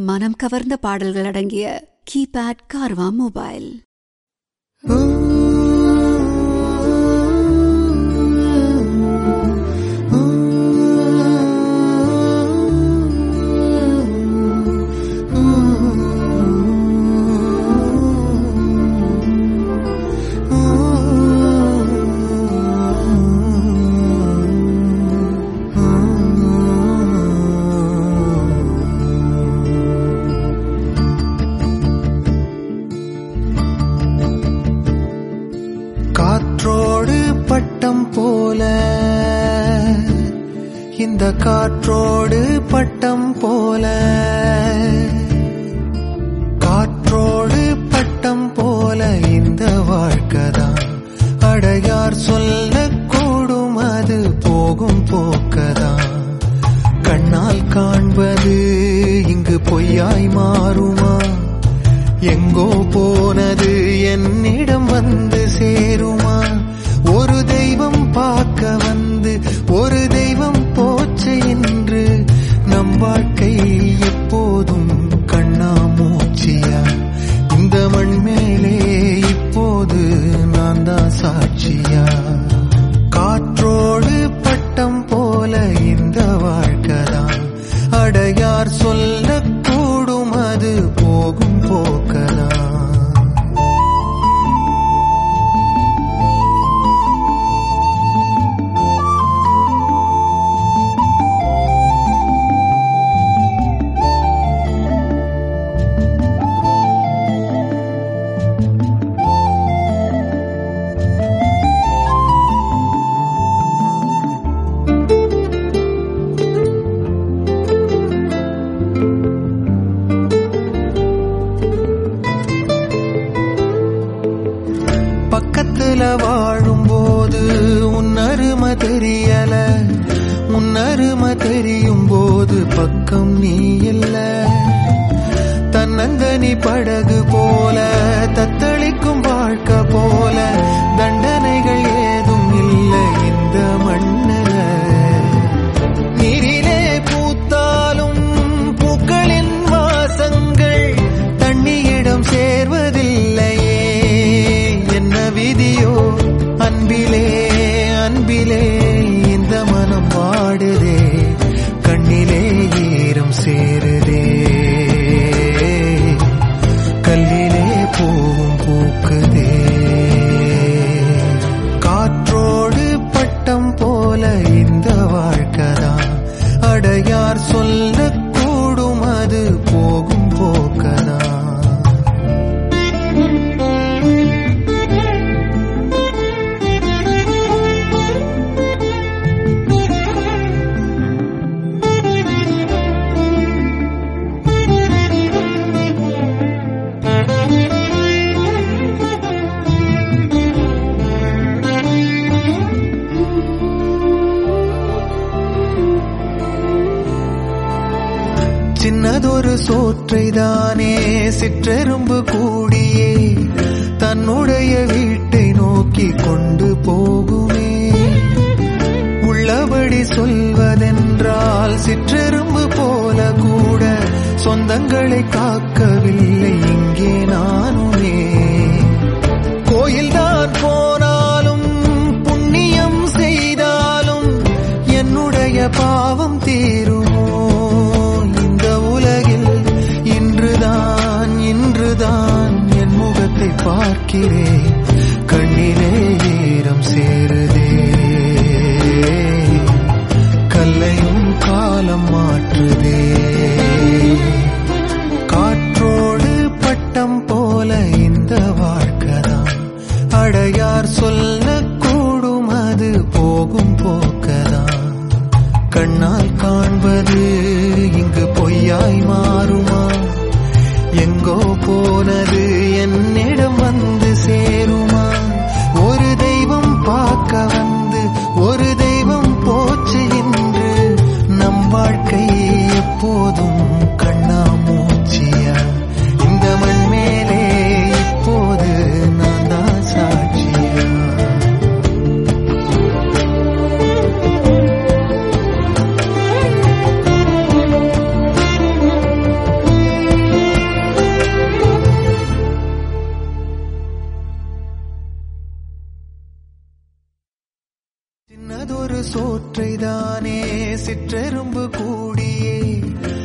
மனம் கவர்ந்த பாடல்கள் அடங்கிய கீபேட் கார்வா மொபைல் காற்றோடு பட்டம் போல இந்த காற்றோடு பட்டம் போல காற்றோடு பட்டம் போல இந்த வாழ்க்கைதான் அடையார் சொல்ல கூடும் அது போகும் போக்கதான் கண்ணால் காண்பது இங்கு பொய்யாய் மாறுமா எங்கோ போனது என்னிடம் வந்து சேருமா ஒரு தெய்வம் பார்க்க வந்து ஒரு தெய்வம் போச்சு என்று நம் வாழ்க்கை எப்போதும் கண்ணாமூச்சியா இந்த மண் மேலே இப்போது நான் தான் சாட்சியா காற்றோடு பட்டம் போல இந்த வாழ்க்கைதான் அடையார் சொல்லக்கூடும் அது போகும் போக்கலாம் பக்கத்துல வாழும்போது உன் அருமை தெரியல உன் அருமை தெரியும் போது பக்கம் நீ இல்ல தன்னந்தனி படகு போல தத்தளிக்கும் வாழ்க்கை போல தண்டனைகள் ஏதும் இல்லை இந்த மண்ணுல நீரிலே பூத்தாலும் பூக்களின் வாசங்கள் தண்ணியிடம் சேர்வதில்லையே என்ன விதியோ அன்பிலே அன்பிலே இந்த மனம் வாடுதே கண்ணிலே ஈரம் சேருதே கல்லிலே பூவும் பூக்குதே காற்றோடு பட்டம் போல இந்த வாழ்க்கைதான் அடையார் சொல்லக்கூடும் அது போகும் போக்கதான் சின்னதொரு சோற்றைதானே சிற்றெரும்பு கூடியே தன்னுடைய வீட்டை நோக்கி கொண்டு போகுமே உள்ளபடி சொல்வதென்றால் சிற்றெரும்பு போல கூட சொந்தங்களை காக்கவில்லை இங்கே நானுமே கோயில்தான் போனாலும் புண்ணியம் செய்தாலும் என்னுடைய பாவம் தீருமோ இந்த உலகில் இன்றுதான் இன்றுதான் என் முகத்தை பார்க்கிறேன் கண்ணிலே ஈரம் சேருதே கல்லையும் காலம் மாற்றுதே காற்றோடு பட்டம் போல இந்த வாழ்க்கைதான் அடையார் சொல்லக்கூடும் அது போகும் போக்கதான் கண்ணால் காண்பது இங்கு பொய்யாய் மாறுமா எங்கோ போனது என்னிடம் வந்து சேர் அதொரு சோற்றை தானே சிற்றெரும்பு கூடியே